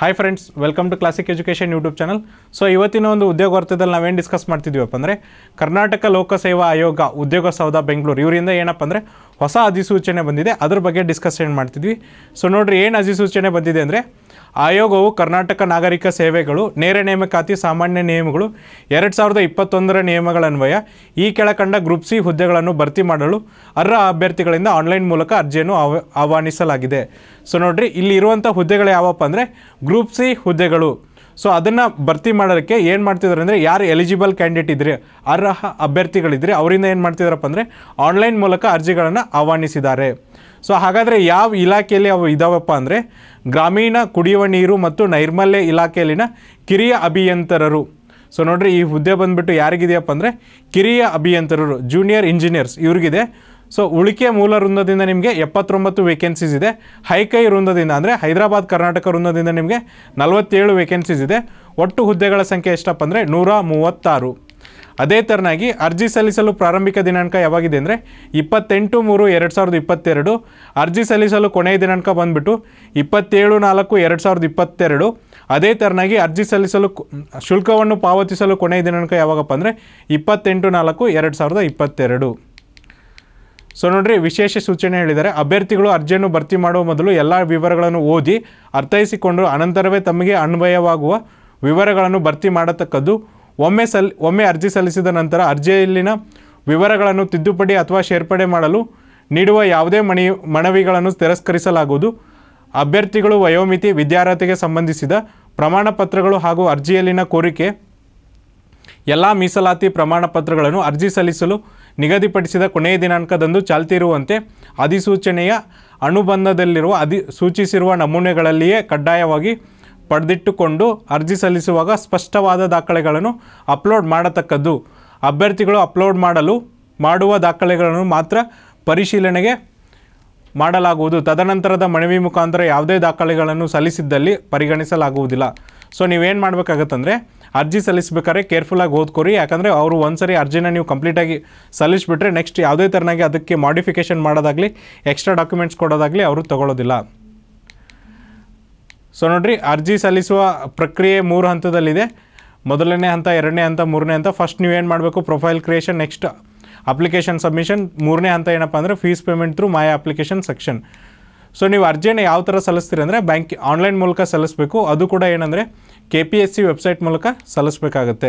hi friends welcome to classic education YouTube channel so ಇವತ್ತಿನ ಒಂದು ಉದ್ಯೋಗ ವಾರ್ತೆದಲ್ಲಿ ನಾವೇನು ಡಿಸ್ಕಸ್ ಮಾಡ್ತಿದ್ದೀವಪ್ಪ ಅಂದರೆ ಕರ್ನಾಟಕ ಲೋಕಸೇವಾ ಆಯೋಗ ಉದ್ಯೋಗ ಸೌಧ ಬೆಂಗಳೂರು ಇವರಿಂದ ಏನಪ್ಪ ಅಂದರೆ ಹೊಸ ಅಧಿಸೂಚನೆ ಬಂದಿದೆ ಅದ್ರ ಬಗ್ಗೆ ಡಿಸ್ಕಷನ್ ಮಾಡ್ತಿದ್ವಿ ಸೊ ನೋಡ್ರಿ ಏನು ಅಧಿಸೂಚನೆ ಬಂದಿದೆ ಅಂದರೆ ಆಯೋಗವು ಕರ್ನಾಟಕ ನಾಗರಿಕ ಸೇವೆಗಳು ನೇರ ನೇಮಕಾತಿ ಸಾಮಾನ್ಯ ನಿಯಮಗಳು ಎರಡು ಸಾವಿರದ ಇಪ್ಪತ್ತೊಂದರ ನಿಯಮಗಳನ್ವಯ ಈ ಕೆಳಕಂಡ ಗ್ರೂಪ್ ಸಿ ಹುದ್ದೆಗಳನ್ನು ಭರ್ತಿ ಮಾಡಲು ಅರ್ಹ ಅಭ್ಯರ್ಥಿಗಳಿಂದ ಆನ್ಲೈನ್ ಮೂಲಕ ಅರ್ಜಿಯನ್ನು ಆಹ್ವ ಆಹ್ವಾನಿಸಲಾಗಿದೆ ಸೊ ನೋಡ್ರಿ ಇಲ್ಲಿ ಇರುವಂಥ ಹುದ್ದೆಗಳು ಯಾವಪ್ಪ ಅಂದರೆ ಗ್ರೂಪ್ ಸಿ ಹುದ್ದೆಗಳು ಸೊ ಅದನ್ನು ಭರ್ತಿ ಮಾಡೋದಕ್ಕೆ ಏನು ಮಾಡ್ತಿದ್ದಾರೆ ಅಂದರೆ ಯಾರು ಎಲಿಜಿಬಲ್ ಕ್ಯಾಂಡಿಡೇಟ್ ಇದ್ರಿ ಅರ್ಹ ಅಭ್ಯರ್ಥಿಗಳಿದ್ರೆ ಅವರಿಂದ ಏನು ಮಾಡ್ತಿದ್ದಾರಪ್ಪ ಅಂದರೆ ಆನ್ಲೈನ್ ಮೂಲಕ ಅರ್ಜಿಗಳನ್ನು ಆಹ್ವಾನಿಸಿದ್ದಾರೆ ಸೊ ಹಾಗಾದರೆ ಯಾವ ಇಲಾಖೆಯಲ್ಲಿ ಅವು ಇದಾವಪ್ಪ ಅಂದರೆ ಗ್ರಾಮೀಣ ಕುಡಿಯುವ ನೀರು ಮತ್ತು ನೈರ್ಮಲ್ಯ ಇಲಾಖೆಯಲ್ಲಿನ ಕಿರಿಯ ಅಭಿಯಂತರರು ಸೊ ನೋಡ್ರಿ ಈ ಹುದ್ದೆ ಬಂದುಬಿಟ್ಟು ಯಾರಿಗಿದೆಯಪ್ಪ ಅಂದರೆ ಕಿರಿಯ ಅಭಿಯಂತರರು ಜೂನಿಯರ್ ಇಂಜಿನಿಯರ್ಸ್ ಇವ್ರಿಗಿದೆ ಸೊ ಉಳಿಕೆ ಮೂಲ ವೃಂದದಿಂದ ನಿಮಗೆ ಎಪ್ಪತ್ತೊಂಬತ್ತು ವೇಕೆನ್ಸೀಸ್ ಇದೆ ಹೈಕೈ ವೃಂದದಿಂದ ಅಂದರೆ ಹೈದರಾಬಾದ್ ಕರ್ನಾಟಕ ವೃಂದದಿಂದ ನಿಮಗೆ ನಲವತ್ತೇಳು ವೇಕೆನ್ಸೀಸ್ ಇದೆ ಒಟ್ಟು ಹುದ್ದೆಗಳ ಸಂಖ್ಯೆ ಎಷ್ಟಪ್ಪ ಅಂದರೆ ನೂರ ಮೂವತ್ತಾರು ಅದೇ ಥರನಾಗಿ ಅರ್ಜಿ ಸಲ್ಲಿಸಲು ಪ್ರಾರಂಭಿಕ ದಿನಾಂಕ ಯಾವಾಗಿದೆ ಅಂದರೆ ಇಪ್ಪತ್ತೆಂಟು ಮೂರು ಎರಡು ಸಾವಿರದ ಇಪ್ಪತ್ತೆರಡು ಅರ್ಜಿ ಸಲ್ಲಿಸಲು ಕೊನೆಯ ದಿನಾಂಕ ಬಂದುಬಿಟ್ಟು ಇಪ್ಪತ್ತೇಳು ನಾಲ್ಕು ಎರಡು ಸಾವಿರದ ಇಪ್ಪತ್ತೆರಡು ಅದೇ ಥರನಾಗಿ ಅರ್ಜಿ ಸಲ್ಲಿಸಲು ಕು- ಶುಲ್ಕವನ್ನು ಪಾವತಿಸಲು ಕೊನೆಯ ದಿನಾಂಕ ಯಾವಾಗಪ್ಪ ಅಂದರೆ ಇಪ್ಪತ್ತೆಂಟು ನಾಲ್ಕು ಎರಡು ಸಾವಿರದ ಇಪ್ಪತ್ತೆರಡು ಸೊ ನೋಡ್ರಿ ವಿಶೇಷ ಸೂಚನೆ ಹೇಳಿದ್ದಾರೆ ಅಭ್ಯರ್ಥಿಗಳು ಅರ್ಜಿಯನ್ನು ಭರ್ತಿ ಮಾಡುವ ಮೊದಲು ಎಲ್ಲ ವಿವರಗಳನ್ನು ಓದಿ ಅರ್ಥೈಸಿಕೊಂಡು ಅನಂತರವೇ ತಮಗೆ ಅನ್ವಯವಾಗುವ ವಿವರಗಳನ್ನು ಭರ್ತಿ ಮಾಡತಕ್ಕದ್ದು ಒಮ್ಮೆ ಸಲ್ ಒಮ್ಮೆ ಅರ್ಜಿ ಸಲ್ಲಿಸಿದ ನಂತರ ಅರ್ಜಿಯಲ್ಲಿನ ವಿವರಗಳನ್ನು ತಿದ್ದುಪಡಿ ಅಥವಾ ಸೇರ್ಪಡೆ ಮಾಡಲು ನೀಡುವ ಯಾವುದೇ ಮಣಿ ಮನವಿಗಳನ್ನು ತಿರಸ್ಕರಿಸಲಾಗುವುದು ಅಭ್ಯರ್ಥಿಗಳು ವಯೋಮಿತಿ ವಿದ್ಯಾರ್ಹತೆಗೆ ಸಂಬಂಧಿಸಿದ ಪ್ರಮಾಣ ಪತ್ರಗಳು ಹಾಗೂ ಅರ್ಜಿಯಲ್ಲಿನ ಕೋರಿಕೆ ಎಲ್ಲ ಮೀಸಲಾತಿ ಪ್ರಮಾಣ ಪತ್ರಗಳನ್ನು ಅರ್ಜಿ ಸಲ್ಲಿಸಲು ನಿಗದಿಪಡಿಸಿದ ಕೊನೆಯ ದಿನಾಂಕದಂದು ಚಾಲ್ತಿ ಇರುವಂತೆ ಅಧಿಸೂಚನೆಯ ಅನುಬಂಧದಲ್ಲಿರುವ ಅಧಿ ಸೂಚಿಸಿರುವ ನಮೂನೆಗಳಲ್ಲಿಯೇ ಕಡ್ಡಾಯವಾಗಿ ಪಡೆದಿಟ್ಟುಕೊಂಡು ಅರ್ಜಿ ಸಲ್ಲಿಸುವಾಗ ಸ್ಪಷ್ಟವಾದ ದಾಖಲೆಗಳನ್ನು ಅಪ್ಲೋಡ್ ಮಾಡತಕ್ಕದ್ದು ಅಭ್ಯರ್ಥಿಗಳು ಅಪ್ಲೋಡ್ ಮಾಡಲು ಮಾಡುವ ದಾಖಲೆಗಳನ್ನು ಮಾತ್ರ ಪರಿಶೀಲನೆಗೆ ಮಾಡಲಾಗುವುದು ತದನಂತರದ ಮನವಿ ಮುಖಾಂತರ ಯಾವುದೇ ದಾಖಲೆಗಳನ್ನು ಸಲ್ಲಿಸಿದ್ದಲ್ಲಿ ಪರಿಗಣಿಸಲಾಗುವುದಿಲ್ಲ ಸೊ ನೀವೇನು ಮಾಡಬೇಕಾಗತ್ತಂದರೆ ಅರ್ಜಿ ಸಲ್ಲಿಸ್ಬೇಕಾದ್ರೆ ಕೇರ್ಫುಲ್ಲಾಗಿ ಓದ್ಕೊರಿ ಯಾಕಂದರೆ ಅವರು ಒಂದ್ಸರಿ ಅರ್ಜಿನ ನೀವು ಕಂಪ್ಲೀಟಾಗಿ ಸಲ್ಲಿಸಿಬಿಟ್ರೆ ನೆಕ್ಸ್ಟ್ ಯಾವುದೇ ಥರನಾಗಿ ಅದಕ್ಕೆ ಮಾಡಿಫಿಕೇಷನ್ ಮಾಡೋದಾಗಲಿ ಎಕ್ಸ್ಟ್ರಾ ಡಾಕ್ಯುಮೆಂಟ್ಸ್ ಕೊಡೋದಾಗಲಿ ಅವರು ತಗೊಳ್ಳೋದಿಲ್ಲ ಸೊ ನೋಡ್ರಿ ಅರ್ಜಿ ಸಲ್ಲಿಸುವ ಪ್ರಕ್ರಿಯೆ ಮೂರು ಹಂತದಲ್ಲಿದೆ ಮೊದಲನೇ ಹಂತ ಎರಡನೇ ಹಂತ ಮೂರನೇ ಹಂತ ಫಸ್ಟ್ ನೀವೇನು ಮಾಡಬೇಕು profile creation next application submission ಮೂರನೇ ಹಂತ ಏನಪ್ಪ ಅಂದರೆ fees payment through my application section so ನೀವು ಅರ್ಜಿಯನ್ನು ಯಾವ ಥರ ಸಲ್ಲಿಸ್ತೀರಿ ಅಂದರೆ ಬ್ಯಾಂಕ್ ಆನ್ಲೈನ್ ಮೂಲಕ ಸಲ್ಲಿಸಬೇಕು ಅದು ಕೂಡ ಏನಂದರೆ K P S C website ಮೂಲಕ ಸಲ್ಲಿಸಬೇಕಾಗತ್ತೆ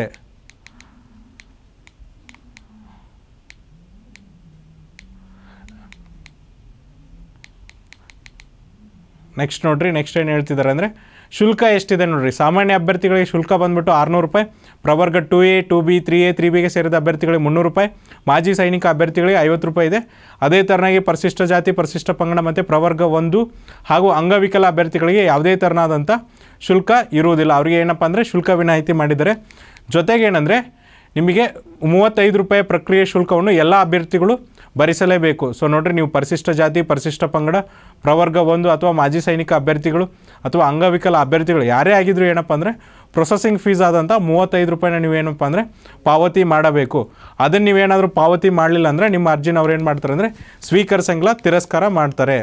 ನೆಕ್ಸ್ಟ್ ನೋಡ್ರಿ ನೆಕ್ಸ್ಟ್ ಏನು ಹೇಳ್ತಿದ್ದಾರೆ ಅಂದರೆ ಶುಲ್ಕ ಎಷ್ಟಿದೆ ನೋಡ್ರಿ ಸಾಮಾನ್ಯ ಅಭ್ಯರ್ಥಿಗಳಿಗೆ ಶುಲ್ಕ ಬಂದ್ಬಿಟ್ಟು ಆರುನೂರು ರೂಪಾಯಿ ಪ್ರವರ್ಗ two A two B three A three ಬಿಗೆ ಸೇರಿದ ಅಭ್ಯರ್ಥಿಗಳಿಗೆ ಮುನ್ನೂರು ರೂಪಾಯಿ ಮಾಜಿ ಸೈನಿಕ ಅಭ್ಯರ್ಥಿಗಳಿಗೆ ಐವತ್ತು ರೂಪಾಯಿ ಇದೆ ಅದೇ ಥರನಾಗಿ ಪರಿಶಿಷ್ಟ ಜಾತಿ ಪರಿಶಿಷ್ಟ ಪಂಗಡ ಮತ್ತು ಪ್ರವರ್ಗ ಒಂದು ಹಾಗೂ ಅಂಗವಿಕಲ ಅಭ್ಯರ್ಥಿಗಳಿಗೆ ಯಾವುದೇ ಥರನಾದಂಥ ಶುಲ್ಕ ಇರುವುದಿಲ್ಲ ಅವರಿಗೆ ಏನಪ್ಪ ಅಂದರೆ ಶುಲ್ಕ ವಿನಾಯಿತಿ ಮಾಡಿದ್ದಾರೆ ಜೊತೆಗೆ ಏನಂದರೆ ನಿಮಗೆ ಮೂವತ್ತೈದು ರೂಪಾಯಿ ಪ್ರಕ್ರಿಯೆ ಶುಲ್ಕವನ್ನು ಎಲ್ಲ ಅಭ್ಯರ್ಥಿಗಳು ಭರಿಸಲೇಬೇಕು ಸೊ ನೋಡ್ರಿ ನೀವು ಪರಿಶಿಷ್ಟ ಜಾತಿ ಪರಿಶಿಷ್ಟ ಪಂಗಡ ಪ್ರವರ್ಗ ಒಂದು ಅಥವಾ ಮಾಜಿ ಸೈನಿಕ ಅಭ್ಯರ್ಥಿಗಳು ಅಥವಾ ಅಂಗವಿಕಲ ಅಭ್ಯರ್ಥಿಗಳು ಯಾರೇ ಆಗಿದ್ರು ಏನಪ್ಪ ಅಂದರೆ ಪ್ರೊಸೆಸಿಂಗ್ ಫೀಸ್ ಆದಂಥ ಮೂವತ್ತೈದು ರೂಪಾಯಿನ ನೀವೇನಪ್ಪ ಅಂದರೆ ಪಾವತಿ ಮಾಡಬೇಕು ಅದನ್ನು ನೀವೇನಾದರೂ ಪಾವತಿ ಮಾಡಲಿಲ್ಲ ಅಂದರೆ ನಿಮ್ಮ ಅರ್ಜಿನ ಅವ್ರು ಏನು ಮಾಡ್ತಾರೆ ಅಂದರೆ ಸ್ವೀಕರಿಸಂಗಿಲ್ಲ ತಿರಸ್ಕಾರ ಮಾಡ್ತಾರೆ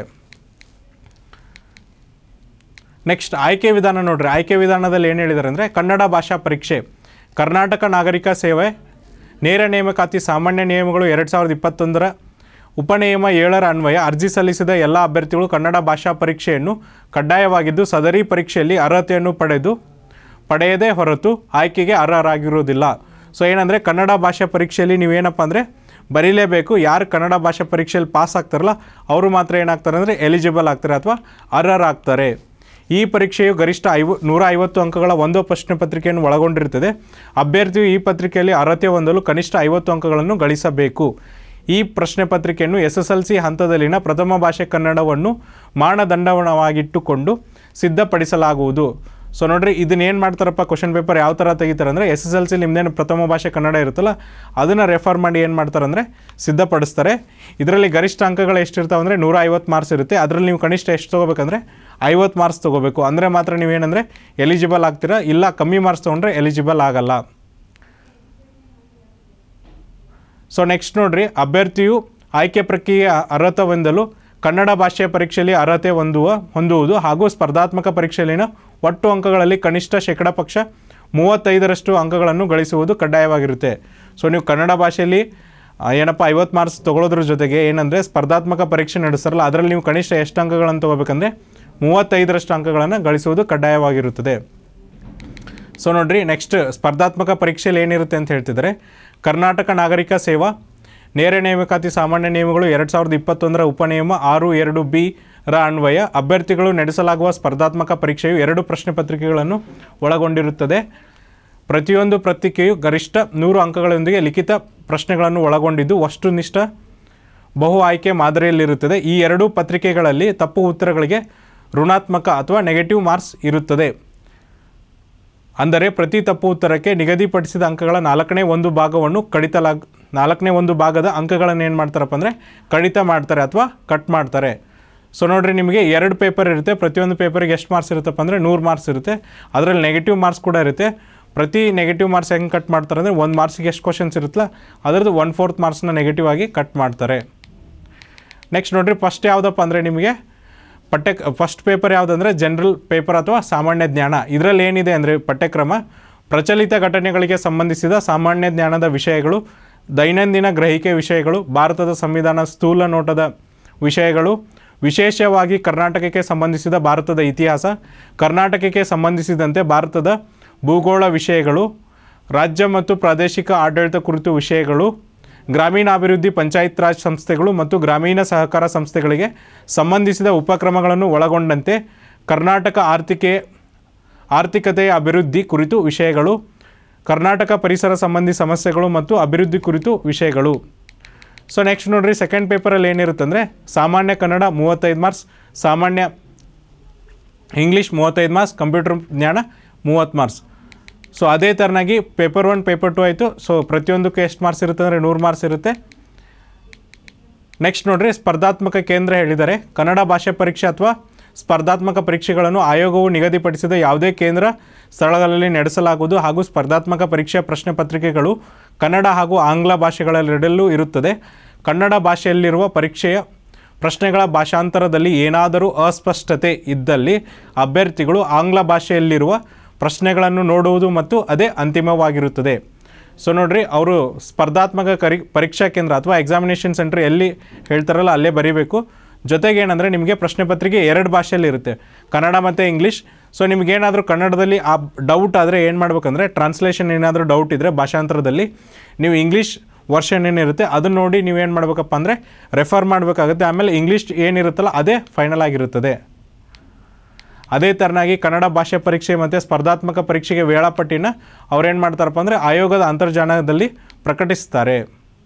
ನೆಕ್ಸ್ಟ್ ಆಯ್ಕೆ ವಿಧಾನ ನೋಡ್ರಿ ಆಯ್ಕೆ ವಿಧಾನದಲ್ಲಿ ಏನು ಹೇಳಿದ್ದಾರೆ ಅಂದರೆ ಕನ್ನಡ ಭಾಷಾ ಪರೀಕ್ಷೆ ಕರ್ನಾಟಕ ನಾಗರಿಕ ಸೇವೆ ನೇರ ನೇಮಕಾತಿ ಸಾಮಾನ್ಯ ನಿಯಮಗಳು ಎರಡು ಸಾವಿರದ ಇಪ್ಪತ್ತೊಂದರ ಉಪನಿಯಮ ಏಳರ ಅನ್ವಯ ಅರ್ಜಿ ಸಲ್ಲಿಸಿದ ಎಲ್ಲ ಅಭ್ಯರ್ಥಿಗಳು ಕನ್ನಡ ಭಾಷಾ ಪರೀಕ್ಷೆಯನ್ನು ಕಡ್ಡಾಯವಾಗಿದ್ದು ಸದರಿ ಪರೀಕ್ಷೆಯಲ್ಲಿ ಅರ್ಹತೆಯನ್ನು ಪಡೆದು ಪಡೆಯದೇ ಹೊರತು ಆಯ್ಕೆಗೆ ಅರ್ಹರಾಗಿರುವುದಿಲ್ಲ ಸೊ ಏನಂದರೆ ಕನ್ನಡ ಭಾಷಾ ಪರೀಕ್ಷೆಯಲ್ಲಿ ನೀವೇನಪ್ಪ ಅಂದರೆ ಬರೀಲೇಬೇಕು ಯಾರು ಕನ್ನಡ ಭಾಷಾ ಪರೀಕ್ಷೆಯಲ್ಲಿ ಪಾಸ್ ಆಗ್ತಾರಲ್ಲ ಅವರು ಮಾತ್ರ ಏನಾಗ್ತಾರೆ ಅಂದರೆ ಎಲಿಜಿಬಲ್ ಆಗ್ತಾರೆ ಅಥವಾ ಅರ್ಹರಾಗ್ತಾರೆ ಈ ಪರೀಕ್ಷೆಯು ಗರಿಷ್ಠ ಐವ ನೂರ ಐವತ್ತು ಅಂಕಗಳ ಒಂದು ಪ್ರಶ್ನೆ ಪತ್ರಿಕೆಯನ್ನು ಒಳಗೊಂಡಿರುತ್ತದೆ ಅಭ್ಯರ್ಥಿಯು ಈ ಪತ್ರಿಕೆಯಲ್ಲಿ ಅರ್ಹತೆ ಹೊಂದಲು ಕನಿಷ್ಠ ಐವತ್ತು ಅಂಕಗಳನ್ನು ಗಳಿಸಬೇಕು ಈ ಪ್ರಶ್ನೆ ಪತ್ರಿಕೆಯನ್ನು ಎಸ್ ಎಸ್ ಎಲ್ ಸಿ ಹಂತದಲ್ಲಿನ ಪ್ರಥಮ ಭಾಷೆ ಕನ್ನಡವನ್ನು ಮಾನದಂಡವಾಗಿಟ್ಟುಕೊಂಡು ಸಿದ್ಧಪಡಿಸಲಾಗುವುದು ಸೊ ನೋಡ್ರಿ ಇದನ್ನ ಏನು ಮಾಡ್ತಾರಪ್ಪ ಕ್ವಶನ್ ಪೇಪರ್ ಯಾವ ಥರ ತೆಗಿತಾರೆ ಅಂದರೆ ಎಸ್ ಎಸ್ ಎಲ್ ಸಿ ನಿಮ್ದೇನು ಪ್ರಥಮ ಭಾಷೆ ಕನ್ನಡ ಇರುತ್ತಲ್ಲ ಅದನ್ನು ರೆಫರ್ ಮಾಡಿ ಏನು ಮಾಡ್ತಾರೆ ಅಂದರೆ ಸಿದ್ಧಪಡಿಸ್ತಾರೆ ಇದರಲ್ಲಿ ಗರಿಷ್ಠ ಅಂಕಗಳು ಎಷ್ಟಿರ್ತಾವೆ ಅಂದರೆ ನೂರ ಐವತ್ತು ಮಾರ್ಕ್ಸ್ ಇರುತ್ತೆ ಅದರಲ್ಲಿ ನೀವು ಕನಿಷ್ಠ ಎಷ್ಟು ತೊಗೋಬೇಕಂದ್ರೆ ಐವತ್ತು ಮಾರ್ಕ್ಸ್ ತೊಗೋಬೇಕು ಅಂದರೆ ಮಾತ್ರ ನೀವೇನಂದರೆ ಎಲಿಜಿಬಲ್ ಆಗ್ತೀರಾ ಇಲ್ಲ ಕಮ್ಮಿ ಮಾರ್ಕ್ಸ್ ತೊಗೊಂಡ್ರೆ ಎಲಿಜಿಬಲ್ ಆಗಲ್ಲ ಸೊ ನೆಕ್ಸ್ಟ್ ನೋಡ್ರಿ ಅಭ್ಯರ್ಥಿಯು ಆಯ್ಕೆ ಪ್ರಕ್ರಿಯೆ ಅರ್ಹತೆ ಹೊಂದಲು ಕನ್ನಡ ಭಾಷೆಯ ಪರೀಕ್ಷೆಯಲ್ಲಿ ಅರ್ಹತೆ ಹೊಂದುವ ಹೊಂದುವುದು ಹಾಗೂ ಸ್ಪರ್ಧಾತ್ಮಕ ಪರೀಕ್ಷೆಯಲ್ಲಿನ ಒಟ್ಟು ಅಂಕಗಳಲ್ಲಿ ಕನಿಷ್ಠ ಶೇಕಡ ಪಕ್ಷ ಮೂವತ್ತೈದರಷ್ಟು ಅಂಕಗಳನ್ನು ಗಳಿಸುವುದು ಕಡ್ಡಾಯವಾಗಿರುತ್ತೆ ಸೊ ನೀವು ಕನ್ನಡ ಭಾಷೆಯಲ್ಲಿ ಆ, ಏನಪ್ಪ ಐವತ್ತು ಮಾರ್ಕ್ಸ್ ತೊಗೊಳೋದ್ರ ಜೊತೆಗೆ ಏನಂದರೆ ಸ್ಪರ್ಧಾತ್ಮಕ ಪರೀಕ್ಷೆ ನಡೆಸ್ತಾರಲ್ಲ ಅದರಲ್ಲಿ ನೀವು ಕನಿಷ್ಠ ಎಷ್ಟು ಅಂಕಗಳನ್ನು ತೊಗೋಬೇಕಂದ್ರೆ ಮೂವತ್ತೈದರಷ್ಟು ಅಂಕಗಳನ್ನು ಗಳಿಸುವುದು ಕಡ್ಡಾಯವಾಗಿರುತ್ತದೆ ಸೊ ನೋಡ್ರಿ ನೆಕ್ಸ್ಟ್ ಸ್ಪರ್ಧಾತ್ಮಕ ಪರೀಕ್ಷೆಯಲ್ಲಿ ಏನಿರುತ್ತೆ ಅಂತ ಹೇಳ್ತಿದ್ದಾರೆ ಕರ್ನಾಟಕ ನಾಗರಿಕ ಸೇವಾ ನೇರ ನೇಮಕಾತಿ ಸಾಮಾನ್ಯ ನಿಯಮಗಳು ಎರಡು ಸಾವಿರದ ಇಪ್ಪತ್ತೊಂದರ ಉಪನಿಯಮ ಆರು ಎರಡು ಬಿ ರ ಅನ್ವಯ ಅಭ್ಯರ್ಥಿಗಳು ನಡೆಸಲಾಗುವ ಸ್ಪರ್ಧಾತ್ಮಕ ಪರೀಕ್ಷೆಯು ಎರಡು ಪ್ರಶ್ನೆ ಪತ್ರಿಕೆಗಳನ್ನು ಒಳಗೊಂಡಿರುತ್ತದೆ ಪ್ರತಿಯೊಂದು ಪತ್ರಿಕೆಯು ಗರಿಷ್ಠ ನೂರು ಅಂಕಗಳೊಂದಿಗೆ ಲಿಖಿತ ಪ್ರಶ್ನೆಗಳನ್ನು ಒಳಗೊಂಡಿದ್ದು ವಸ್ತುನಿಷ್ಠ ಬಹು ಆಯ್ಕೆ ಮಾದರಿಯಲ್ಲಿರುತ್ತದೆ ಈ ಎರಡೂ ಪತ್ರಿಕೆಗಳಲ್ಲಿ ತಪ್ಪು ಉತ್ತರಗಳಿಗೆ ಋಣಾತ್ಮಕ ಅಥವಾ ನೆಗೆಟಿವ್ ಮಾರ್ಕ್ಸ್ ಇರುತ್ತದೆ ಅಂದರೆ ಪ್ರತಿ ತಪ್ಪು ಉತ್ತರಕ್ಕೆ ನಿಗದಿಪಡಿಸಿದ ಅಂಕಗಳ ನಾಲ್ಕನೇ ಒಂದು ಭಾಗವನ್ನು ಕಡಿತಲಾಗ ನಾಲ್ಕನೇ ಒಂದು ಭಾಗದ ಅಂಕಗಳನ್ನು ಏನು ಮಾಡ್ತಾರಪ್ಪ ಅಂದರೆ ಕಡಿತ ಮಾಡ್ತಾರೆ ಅಥವಾ ಕಟ್ ಮಾಡ್ತಾರೆ ಸೊ ನೋಡ್ರಿ ನಿಮಗೆ ಎರಡು ಪೇಪರ್ ಇರುತ್ತೆ ಪ್ರತಿಯೊಂದು ಪೇಪರಿಗೆ ಎಷ್ಟು ಮಾರ್ಕ್ಸ್ ಇರುತ್ತಪ್ಪ ಅಂದರೆ ನೂರು ಮಾರ್ಕ್ಸ್ ಇರುತ್ತೆ ಅದರಲ್ಲಿ ನೆಗೆಟಿವ್ ಮಾರ್ಕ್ಸ್ ಕೂಡ ಇರುತ್ತೆ ಪ್ರತಿ ನೆಗೆಟಿವ್ ಮಾರ್ಕ್ಸ್ ಹೆಂಗೆ ಕಟ್ ಮಾಡ್ತಾರೆ ಅಂದರೆ ಒಂದು ಮಾರ್ಕ್ಸಿಗೆ ಎಷ್ಟು ಕ್ವಶನ್ಸ್ ಇರುತ್ತಲ್ಲ ಅದರದ್ದು ಒನ್ ಫೋರ್ತ್ ಮಾರ್ಕ್ಸ್ನ ನೆಗೆಟಿವ್ ಆಗಿ ಕಟ್ ಮಾಡ್ತಾರೆ ನೆಕ್ಸ್ಟ್ ನೋಡ್ರಿ ಫಸ್ಟ್ ಯಾವುದಪ್ಪ ಅಂದರೆ ನಿಮಗೆ ಪಠ್ಯ ಫಸ್ಟ್ ಪೇಪರ್ ಯಾವುದಂದರೆ ಜನರಲ್ ಪೇಪರ್ ಅಥವಾ ಸಾಮಾನ್ಯ ಜ್ಞಾನ ಇದರಲ್ಲಿ ಏನಿದೆ ಅಂದರೆ ಪಠ್ಯಕ್ರಮ ಪ್ರಚಲಿತ ಘಟನೆಗಳಿಗೆ ಸಂಬಂಧಿಸಿದ ಸಾಮಾನ್ಯ ಜ್ಞಾನದ ವಿಷಯಗಳು ದೈನಂದಿನ ಗ್ರಹಿಕೆ ವಿಷಯಗಳು ಭಾರತದ ಸಂವಿಧಾನ ಸ್ಥೂಲ ನೋಟದ ವಿಷಯಗಳು ವಿಶೇಷವಾಗಿ ಕರ್ನಾಟಕಕ್ಕೆ ಸಂಬಂಧಿಸಿದ ಭಾರತದ ಇತಿಹಾಸ ಕರ್ನಾಟಕಕ್ಕೆ ಸಂಬಂಧಿಸಿದಂತೆ ಭಾರತದ ಭೂಗೋಳ ವಿಷಯಗಳು ರಾಜ್ಯ ಮತ್ತು ಪ್ರಾದೇಶಿಕ ಆಡಳಿತ ಕುರಿತು ವಿಷಯಗಳು ಗ್ರಾಮೀಣಾಭಿವೃದ್ಧಿ ಪಂಚಾಯತ್ ರಾಜ್ ಸಂಸ್ಥೆಗಳು ಮತ್ತು ಗ್ರಾಮೀಣ ಸಹಕಾರ ಸಂಸ್ಥೆಗಳಿಗೆ ಸಂಬಂಧಿಸಿದ ಉಪಕ್ರಮಗಳನ್ನು ಒಳಗೊಂಡಂತೆ ಕರ್ನಾಟಕ ಆರ್ಥಿಕೆ ಆರ್ಥಿಕತೆಯ ಅಭಿವೃದ್ಧಿ ಕುರಿತು ವಿಷಯಗಳು ಕರ್ನಾಟಕ ಪರಿಸರ ಸಂಬಂಧಿ ಸಮಸ್ಯೆಗಳು ಮತ್ತು ಅಭಿವೃದ್ಧಿ ಕುರಿತು ವಿಷಯಗಳು ಸೊ ನೆಕ್ಸ್ಟ್ ನೋಡ್ರಿ ಸೆಕೆಂಡ್ ಪೇಪರಲ್ಲಿ ಏನಿರುತ್ತೆ ಅಂದರೆ ಸಾಮಾನ್ಯ ಕನ್ನಡ ಮೂವತ್ತೈದು ಮಾರ್ಕ್ಸ್ ಸಾಮಾನ್ಯ ಇಂಗ್ಲೀಷ್ ಮೂವತ್ತೈದು ಮಾರ್ಕ್ಸ್ ಕಂಪ್ಯೂಟರ್ ಜ್ಞಾನ ಮೂವತ್ತು ಮಾರ್ಕ್ಸ್ ಸೊ ಅದೇ ಥರನಾಗಿ ಪೇಪರ್ ಒನ್ ಪೇಪರ್ ಟು ಆಯಿತು ಸೊ ಪ್ರತಿಯೊಂದಕ್ಕೆ ಎಷ್ಟು ಮಾರ್ಕ್ಸ್ ಇರುತ್ತೆ ಅಂದರೆ ನೂರು ಮಾರ್ಕ್ಸ್ ಇರುತ್ತೆ ನೆಕ್ಸ್ಟ್ ನೋಡ್ರಿ ಸ್ಪರ್ಧಾತ್ಮಕ ಕೇಂದ್ರ ಹೇಳಿದ್ದಾರೆ ಕನ್ನಡ ಭಾಷೆ ಪರೀಕ್ಷೆ ಅಥವಾ ಸ್ಪರ್ಧಾತ್ಮಕ ಪರೀಕ್ಷೆಗಳನ್ನು ಆಯೋಗವು ನಿಗದಿಪಡಿಸಿದ ಯಾವುದೇ ಕೇಂದ್ರ ಸ್ಥಳಗಳಲ್ಲಿ ನಡೆಸಲಾಗುವುದು ಹಾಗೂ ಸ್ಪರ್ಧಾತ್ಮಕ ಪರೀಕ್ಷೆಯ ಪ್ರಶ್ನೆ ಪತ್ರಿಕೆಗಳು ಕನ್ನಡ ಹಾಗೂ ಆಂಗ್ಲ ಭಾಷೆಗಳೆರಡಲ್ಲೂ ಇರುತ್ತದೆ ಕನ್ನಡ ಭಾಷೆಯಲ್ಲಿರುವ ಪರೀಕ್ಷೆಯ ಪ್ರಶ್ನೆಗಳ ಭಾಷಾಂತರದಲ್ಲಿ ಏನಾದರೂ ಅಸ್ಪಷ್ಟತೆ ಇದ್ದಲ್ಲಿ ಅಭ್ಯರ್ಥಿಗಳು ಆಂಗ್ಲ ಭಾಷೆಯಲ್ಲಿರುವ ಪ್ರಶ್ನೆಗಳನ್ನು ನೋಡುವುದು ಮತ್ತು ಅದೇ ಅಂತಿಮವಾಗಿರುತ್ತದೆ ಸೊ ನೋಡ್ರಿ ಅವರು ಸ್ಪರ್ಧಾತ್ಮಕ ಕರಿ ಪರೀಕ್ಷಾ ಕೇಂದ್ರ ಅಥವಾ ಎಕ್ಸಾಮಿನೇಷನ್ ಸೆಂಟರ್ ಎಲ್ಲಿ ಹೇಳ್ತಾರಲ್ಲ ಅಲ್ಲೇ ಬರೀಬೇಕು ಜೊತೆಗೆ ಏನಂದರೆ ನಿಮಗೆ ಪ್ರಶ್ನೆ ಪತ್ರಿಕೆ ಎರಡು ಭಾಷೆಯಲ್ಲಿ ಇರುತ್ತೆ ಕನ್ನಡ ಮತ್ತು ಇಂಗ್ಲೀಷ್ ಸೊ ನಿಮಗೇನಾದರೂ ಕನ್ನಡದಲ್ಲಿ ಆ ಡೌಟ್ ಆದರೆ ಏನು ಮಾಡ್ಬೇಕಂದ್ರೆ ಟ್ರಾನ್ಸ್ಲೇಷನ್ ಏನಾದರೂ ಡೌಟ್ ಇದ್ದರೆ ಭಾಷಾಂತರದಲ್ಲಿ ನೀವು ಇಂಗ್ಲೀಷ್ ವರ್ಷನ್ ಏನಿರುತ್ತೆ ಅದನ್ನ ನೋಡಿ ನೀವೇನು ಮಾಡಬೇಕಪ್ಪ ಅಂದರೆ ರೆಫರ್ ಮಾಡಬೇಕಾಗುತ್ತೆ ಆಮೇಲೆ ಇಂಗ್ಲೀಷ್ ಏನಿರುತ್ತಲ್ಲ ಅದೇ ಫೈನಲ್ ಆಗಿರುತ್ತದೆ ಅದೇ ಥರನಾಗಿ ಕನ್ನಡ ಭಾಷೆ ಪರೀಕ್ಷೆ ಮತ್ತು ಸ್ಪರ್ಧಾತ್ಮಕ ಪರೀಕ್ಷೆಗೆ ವೇಳಾಪಟ್ಟಿನ ಅವ್ರೇನು ಮಾಡ್ತಾರಪ್ಪ ಅಂದರೆ ಆಯೋಗದ ಅಂತರ್ಜಾಲದಲ್ಲಿ ಪ್ರಕಟಿಸ್ತಾರೆ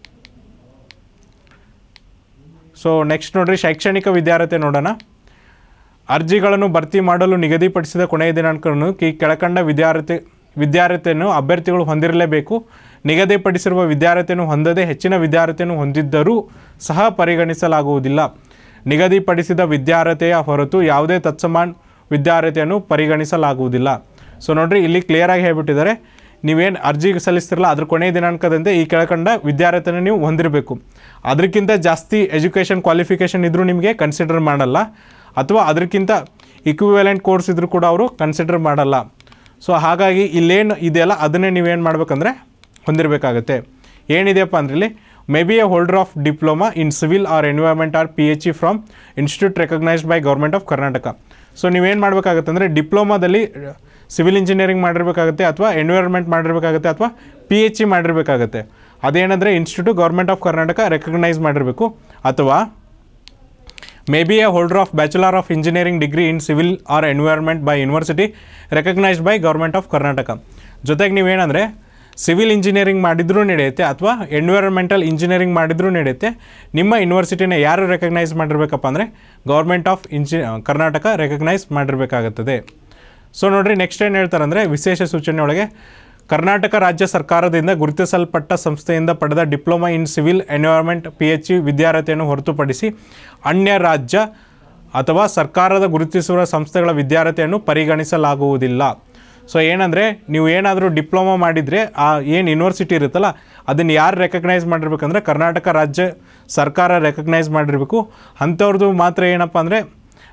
ಸೊ ನೆಕ್ಸ್ಟ್ ನೋಡ್ರಿ ಶೈಕ್ಷಣಿಕ ವಿದ್ಯಾರ್ಹತೆ ನೋಡೋಣ ಅರ್ಜಿಗಳನ್ನು ಭರ್ತಿ ಮಾಡಲು ನಿಗದಿಪಡಿಸಿದ ಕೊನೆಯ ದಿನಾಂಕವನ್ನು ಈ ಕೆಳಕಂಡ ವಿದ್ಯಾರ್ಹತೆ ವಿದ್ಯಾರ್ಹತೆಯನ್ನು ಅಭ್ಯರ್ಥಿಗಳು ಹೊಂದಿರಲೇಬೇಕು ನಿಗದಿಪಡಿಸಿರುವ ವಿದ್ಯಾರ್ಹತೆಯನ್ನು ಹೊಂದದೆ ಹೆಚ್ಚಿನ ವಿದ್ಯಾರ್ಹತೆಯನ್ನು ಹೊಂದಿದ್ದರೂ ಸಹ ಪರಿಗಣಿಸಲಾಗುವುದಿಲ್ಲ ನಿಗದಿಪಡಿಸಿದ ವಿದ್ಯಾರ್ಹತೆಯ ಹೊರತು ಯಾವುದೇ ತತ್ಸಮಾನ ವಿದ್ಯಾರ್ಹತೆಯನ್ನು ಪರಿಗಣಿಸಲಾಗುವುದಿಲ್ಲ ಸೊ ನೋಡ್ರಿ ಇಲ್ಲಿ ಕ್ಲಿಯರಾಗಿ ಹೇಳ್ಬಿಟ್ಟಿದ್ದಾರೆ ನೀವೇನು ಅರ್ಜಿ ಸಲ್ಲಿಸ್ತಿರಲ್ಲ ಅದ್ರ ಕೊನೆಯ ದಿನಾಂಕದಂತೆ ಈ ಕೆಳಕಂಡ ವಿದ್ಯಾರ್ಹತೆಯನ್ನು ನೀವು ಹೊಂದಿರಬೇಕು ಅದಕ್ಕಿಂತ ಜಾಸ್ತಿ ಎಜುಕೇಷನ್ ಕ್ವಾಲಿಫಿಕೇಷನ್ ಇದ್ದರೂ ನಿಮಗೆ ಕನ್ಸಿಡರ್ ಮಾಡಲ್ಲ ಅಥವಾ ಅದಕ್ಕಿಂತ ಇಕ್ವಿವೆಲೆಂಟ್ ಕೋರ್ಸ್ ಇದ್ರೂ ಕೂಡ ಅವರು ಕನ್ಸಿಡರ್ ಮಾಡಲ್ಲ ಸೊ ಹಾಗಾಗಿ ಇಲ್ಲೇನು ಇದೆಯಲ್ಲ ಅದನ್ನೇ ನೀವೇನು ಮಾಡ್ಬೇಕಂದ್ರೆ ಹೊಂದಿರಬೇಕಾಗತ್ತೆ ಏನಿದೆಯಪ್ಪ ಅಂದ್ರೆ ಇಲ್ಲಿ may be a holder of diploma in civil or environment or P H E from institute recognised by government of Karnataka so ನೀವೇನು ಮಾಡಬೇಕಾಗುತ್ತೆ ಅಂದರೆ ಡಿಪ್ಲೊಮಾದಲ್ಲಿ ಸಿವಿಲ್ ಇಂಜಿನಿಯರಿಂಗ್ ಮಾಡಿರಬೇಕಾಗುತ್ತೆ ಅಥವಾ ಎನ್ವೈರ್ಮೆಂಟ್ ಮಾಡಿರಬೇಕಾಗುತ್ತೆ ಅಥವಾ ಪಿ ಎಚ್ ಇ ಮಾಡಿರಬೇಕಾಗುತ್ತೆ ಅದೇನಂದರೆ institute government of Karnataka recognise ಮಾಡಿರಬೇಕು ಅಥವಾ may be a holder of bachelor of engineering degree in civil or environment by university recognised by government of Karnataka ಜೊತೆಗೆ ನೀವೇನಂದರೆ ಸಿವಿಲ್ ಇಂಜಿನಿಯರಿಂಗ್ ಮಾಡಿದ್ರೂ ನಡೆಯುತ್ತೆ ಅಥವಾ ಎನ್ವೈರನ್ಮೆಂಟಲ್ ಇಂಜಿನಿಯರಿಂಗ್ ಮಾಡಿದ್ರೂ ನಡೆಯುತ್ತೆ ನಿಮ್ಮ ಯೂನಿವರ್ಸಿಟಿನ ಯಾರು ರೆಕಗ್ನೈಸ್ ಮಾಡಿರ್ಬೇಕಪ್ಪ ಅಂದರೆ ಗೌರ್ಮೆಂಟ್ ಆಫ್ ಇಂಜಿ ಕರ್ನಾಟಕ ರೆಕಗ್ನೈಸ್ ಮಾಡಿರಬೇಕಾಗುತ್ತದೆ ಸೊ ನೋಡ್ರಿ ನೆಕ್ಸ್ಟ್ ಏನು ಹೇಳ್ತಾರೆ ಅಂದರೆ ವಿಶೇಷ ಸೂಚನೆ ಒಳಗೆ ಕರ್ನಾಟಕ ರಾಜ್ಯ ಸರ್ಕಾರದಿಂದ ಗುರುತಿಸಲ್ಪಟ್ಟ ಸಂಸ್ಥೆಯಿಂದ ಪಡೆದ diploma in civil environment P H E ವಿದ್ಯಾರ್ಹತೆಯನ್ನು ಹೊರತುಪಡಿಸಿ ಅನ್ಯ ರಾಜ್ಯ ಅಥವಾ ಸರ್ಕಾರದ ಗುರುತಿಸುವ ಸಂಸ್ಥೆಗಳ ವಿದ್ಯಾರ್ಹತೆಯನ್ನು ಪರಿಗಣಿಸಲಾಗುವುದಿಲ್ಲ ಸೊ ಏನಂದರೆ ನೀವು ಏನಾದರೂ ಡಿಪ್ಲೊಮಾ ಮಾಡಿದರೆ ಆ ಏನು ಯೂನಿವರ್ಸಿಟಿ ಇರುತ್ತಲ್ಲ ಅದನ್ನು ಯಾರು ರೆಕಗ್ನೈಸ್ ಮಾಡಿರ್ಬೇಕಂದ್ರೆ ಕರ್ನಾಟಕ ರಾಜ್ಯ ಸರ್ಕಾರ ರೆಕಗ್ನೈಸ್ ಮಾಡಿರಬೇಕು ಅಂಥವ್ರದ್ದು ಮಾತ್ರ ಏನಪ್ಪ ಅಂದರೆ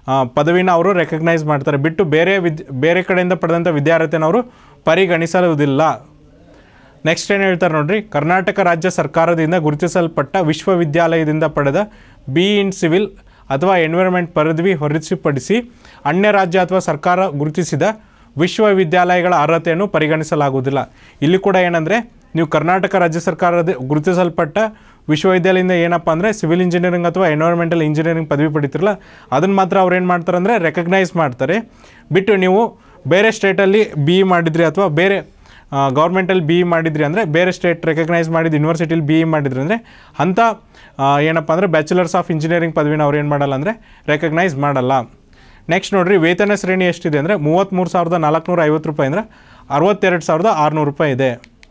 ಆ, ಪದವಿನ ಅವರು ರೆಕಗ್ನೈಸ್ ಮಾಡ್ತಾರೆ ಬಿಟ್ಟು ಬೇರೆ ವಿದ್ ಬೇರೆ ಕಡೆಯಿಂದ ಪಡೆದಂಥ ವಿದ್ಯಾರ್ಹತೆನ ಅವರು ಪರಿಗಣಿಸುವುದಿಲ್ಲ ನೆಕ್ಸ್ಟ್ ಏನು ಹೇಳ್ತಾರೆ ನೋಡ್ರಿ ಕರ್ನಾಟಕ ರಾಜ್ಯ ಸರ್ಕಾರದಿಂದ ಗುರುತಿಸಲ್ಪಟ್ಟ ವಿಶ್ವವಿದ್ಯಾಲಯದಿಂದ ಪಡೆದ ಬಿ ಇನ್ ಸಿವಿಲ್ ಅಥವಾ ಎನ್ವಿರಾನ್ಮೆಂಟ್ ಪದವಿ ಹೊರತುಪಡಿಸಿ ಅನ್ಯ ರಾಜ್ಯ ಅಥವಾ ಸರ್ಕಾರ ಗುರುತಿಸಿದ ವಿಶ್ವವಿದ್ಯಾಲಯಗಳ ಅರ್ಹತೆಯನ್ನು ಪರಿಗಣಿಸಲಾಗುವುದಿಲ್ಲ ಇಲ್ಲಿ ಕೂಡ ಏನಂದರೆ ನೀವು ಕರ್ನಾಟಕ ರಾಜ್ಯ ಸರ್ಕಾರದ ಗುರುತಿಸಲ್ಪಟ್ಟ ವಿಶ್ವವಿದ್ಯಾಲಯದಿಂದ ಏನಪ್ಪ ಅಂದರೆ ಸಿವಿಲ್ ಇಂಜಿನಿಯರಿಂಗ್ ಅಥವಾ ಎನ್ವೈರ್ಮೆಂಟಲ್ ಇಂಜಿನಿಯರಿಂಗ್ ಪದವಿ ಪಡಿತಿರಲ್ಲ ಅದನ್ನು ಮಾತ್ರ ಅವ್ರು ಏನು ಮಾಡ್ತಾರೆ ಅಂದರೆ ರೆಕಗ್ನೈಸ್ ಮಾಡ್ತಾರೆ ಬಿಟ್ಟು ನೀವು ಬೇರೆ ಸ್ಟೇಟಲ್ಲಿ ಬಿ ಇ ಮಾಡಿದ್ರಿ ಅಥವಾ ಬೇರೆ ಗೌರ್ಮೆಂಟಲ್ಲಿ ಬಿ ಇ ಮಾಡಿದ್ರಿ ಅಂದರೆ ಬೇರೆ ಸ್ಟೇಟ್ ರೆಕಗ್ನೈಸ್ ಮಾಡಿದ ಯೂನಿವರ್ಸಿಟಿಲಿ ಬಿ ಇ ಮಾಡಿದ್ರಿ ಅಂದರೆ ಅಂಥ ಆ, ಏನಪ್ಪ ಅಂದರೆ ಬ್ಯಾಚುಲರ್ಸ್ ಆಫ್ ಇಂಜಿನಿಯರಿಂಗ್ ಪದವಿನ ಅವ್ರು ಏನು ಮಾಡಲ್ಲ ಅಂದರೆ ರೆಕಗ್ನೈಸ್ ಮಾಡಲ್ಲ ನೆಕ್ಸ್ಟ್ ನೋಡ್ರಿ ವೇತನ ಶ್ರೇಣಿ ಎಷ್ಟಿದೆ ಅಂದರೆ ಮೂವತ್ತ್ಮೂರು ಸಾವಿರದ ನಾಲ್ಕುನೂರ ಐವತ್ತು ರೂಪಾಯಿ ಅಂದರೆ ಅರವತ್ತೆರಡು ಸಾವಿರದ ಆರುನೂರು ರೂಪಾಯಿ ಇದೆ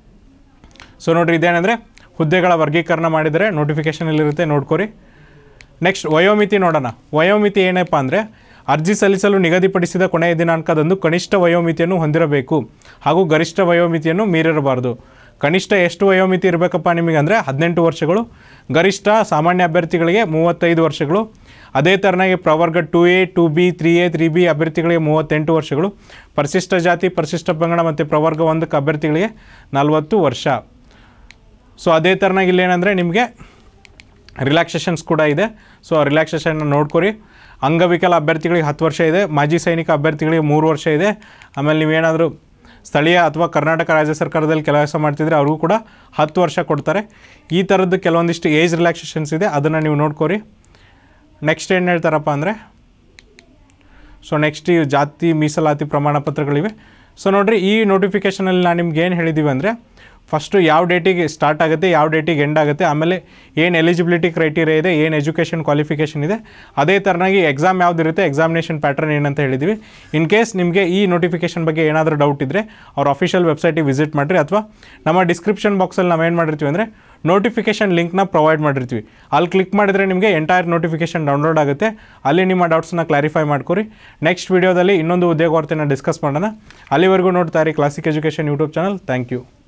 ಸೊ ನೋಡ್ರಿ ಇದೇನೆಂದರೆ ಹುದ್ದೆಗಳ ವರ್ಗೀಕರಣ ಮಾಡಿದರೆ ನೋಟಿಫಿಕೇಷನಲ್ಲಿರುತ್ತೆ ನೋಡ್ಕೊರಿ ನೆಕ್ಸ್ಟ್ ವಯೋಮಿತಿ ನೋಡೋಣ ವಯೋಮಿತಿ ಏನಪ್ಪ ಅಂದರೆ ಅರ್ಜಿ ಸಲ್ಲಿಸಲು ನಿಗದಿಪಡಿಸಿದ ಕೊನೆಯ ದಿನಾಂಕದಂದು ಕನಿಷ್ಠ ವಯೋಮಿತಿಯನ್ನು ಹೊಂದಿರಬೇಕು ಹಾಗೂ ಗರಿಷ್ಠ ವಯೋಮಿತಿಯನ್ನು ಮೀರಿರಬಾರ್ದು ಕನಿಷ್ಠ ಎಷ್ಟು ವಯೋಮಿತಿ ಇರಬೇಕಪ್ಪ ನಿಮಗೆ ಅಂದರೆ ಹದಿನೆಂಟು ವರ್ಷಗಳು ಗರಿಷ್ಠ ಸಾಮಾನ್ಯ ಅಭ್ಯರ್ಥಿಗಳಿಗೆ ಮೂವತ್ತೈದು ವರ್ಷಗಳು ಅದೇ ಥರನಾಗಿ ಪ್ರವರ್ಗ two A two B three A three B ಅಭ್ಯರ್ಥಿಗಳಿಗೆ ಮೂವತ್ತೆಂಟು ವರ್ಷಗಳು ಪರಿಶಿಷ್ಟ ಜಾತಿ ಪರಿಶಿಷ್ಟ ಪಂಗಡ ಮತ್ತು ಪ್ರವರ್ಗ ಒಂದಕ್ಕೆ ಅಭ್ಯರ್ಥಿಗಳಿಗೆ ನಲವತ್ತು ವರ್ಷ ಸೊ ಅದೇ ಥರನಾಗಿ ಇಲ್ಲೇನಂದರೆ ನಿಮಗೆ ರಿಲ್ಯಾಕ್ಸೇಷನ್ಸ್ ಕೂಡ ಇದೆ ಸೊ ರಿಲ್ಯಾಕ್ಸೇಷನ್ನ ನೋಡ್ಕೊರಿ ಅಂಗವಿಕಲ ಅಭ್ಯರ್ಥಿಗಳಿಗೆ ಹತ್ತು ವರ್ಷ ಇದೆ ಮಾಜಿ ಸೈನಿಕ ಅಭ್ಯರ್ಥಿಗಳಿಗೆ ಮೂರು ವರ್ಷ ಇದೆ ಆಮೇಲೆ ನೀವೇನಾದರೂ ಸ್ಥಳೀಯ ಅಥವಾ ಕರ್ನಾಟಕ ರಾಜ್ಯ ಸರ್ಕಾರದಲ್ಲಿ ಕೆಲಸ ಮಾಡ್ತಿದ್ರೆ ಅವ್ರಿಗೂ ಕೂಡ ಹತ್ತು ವರ್ಷ ಕೊಡ್ತಾರೆ ಈ ಥರದ್ದು ಕೆಲವೊಂದಿಷ್ಟು ಏಜ್ ರಿಲ್ಯಾಕ್ಸೇಷನ್ಸ್ ಇದೆ ಅದನ್ನು ನೀವು ನೋಡ್ಕೊರಿ ನೆಕ್ಸ್ಟ್ ಏನು ಹೇಳ್ತಾರಪ್ಪ ಅಂದರೆ ಸೊ ನೆಕ್ಸ್ಟ್ ಈ ಜಾತಿ ಮೀಸಲಾತಿ ಪ್ರಮಾಣ ಪತ್ರಗಳಿವೆ ಸೊ ನೋಡಿರಿ ಈ ನೋಟಿಫಿಕೇಷನಲ್ಲಿ ನಾನು ನಿಮ್ಗೆ ಏನು ಹೇಳಿದ್ದೀವಿ ಅಂದರೆ ಫಸ್ಟು ಯಾವ ಡೇಟಿಗೆ ಸ್ಟಾರ್ಟ್ ಆಗುತ್ತೆ ಯಾವ ಡೇಟಿಗೆ ಎಂಡ್ ಆಗುತ್ತೆ ಆಮೇಲೆ ಏನು ಎಲಿಜಿಬಿಲಿಟಿ ಕ್ರೈಟೀರಿಯಾ ಇದೆ ಏನು ಎಜುಕೇಷನ್ ಕ್ವಾಲಿಫಿಕೇಷನ್ ಇದೆ ಅದೇ ಥರನಾಗಿ ಎಕ್ಸಾಮ್ ಯಾವುದಿರುತ್ತೆ ಎಕ್ಸಾಮಿನೇಷನ್ ಪ್ಯಾಟರ್ನ್ ಏನಂತ ಹೇಳಿದ್ದೀವಿ ಇನ್ ಕೇಸ್ ನಿಮಗೆ ಈ ನೋಟಿಫಿಕೇಷನ್ ಬಗ್ಗೆ ಏನಾದರೂ ಡೌಟ್ ಇದ್ದರೆ ಅವ್ರ ಅಫಿಷಿಯಲ್ ವೆಬ್ಸೈಟಿಗೆ ವಿಸಿಟ್ ಮಾಡಿರಿ ಅಥವಾ ನಮ್ಮ ಡಿಸ್ಕ್ರಿಪ್ಷನ್ ಬಾಕ್ಸಲ್ಲಿ ನಾವು ಏನು ಮಾಡಿರ್ತೀವಿ ಅಂದರೆ ನೋಟಿಫಿಕೇಷನ್ ಲಿಂಕ್ನ ಪ್ರೊವೈಡ್ ಮಾಡಿರ್ತೀವಿ ಅಲ್ಲಿ ಕ್ಲಿಕ್ ಮಾಡಿದರೆ ನಿಮಗೆ ಎಂಟೈರ್ ನೋಟಿಫಿಕೇಷನ್ ಡೌನ್ಲೋಡ್ ಆಗುತ್ತೆ ಅಲ್ಲಿ ನಿಮ್ಮ ಡೌಟ್ಸ್ನ ಕ್ಲಾರಿಫೈ ಮಾಡ್ಕೊರಿ ನೆಕ್ಸ್ಟ್ ವೀಡಿಯೋದಲ್ಲಿ ಇನ್ನೊಂದು ಉದ್ಯೋಗ ವಾರ್ತೆನ ಡಿಸ್ಕಸ್ ಮಾಡೋಣ ಅಲ್ಲಿವರೆಗೂ ನೋಡ್ತಾ ಇರಿ classic education YouTube channel thank you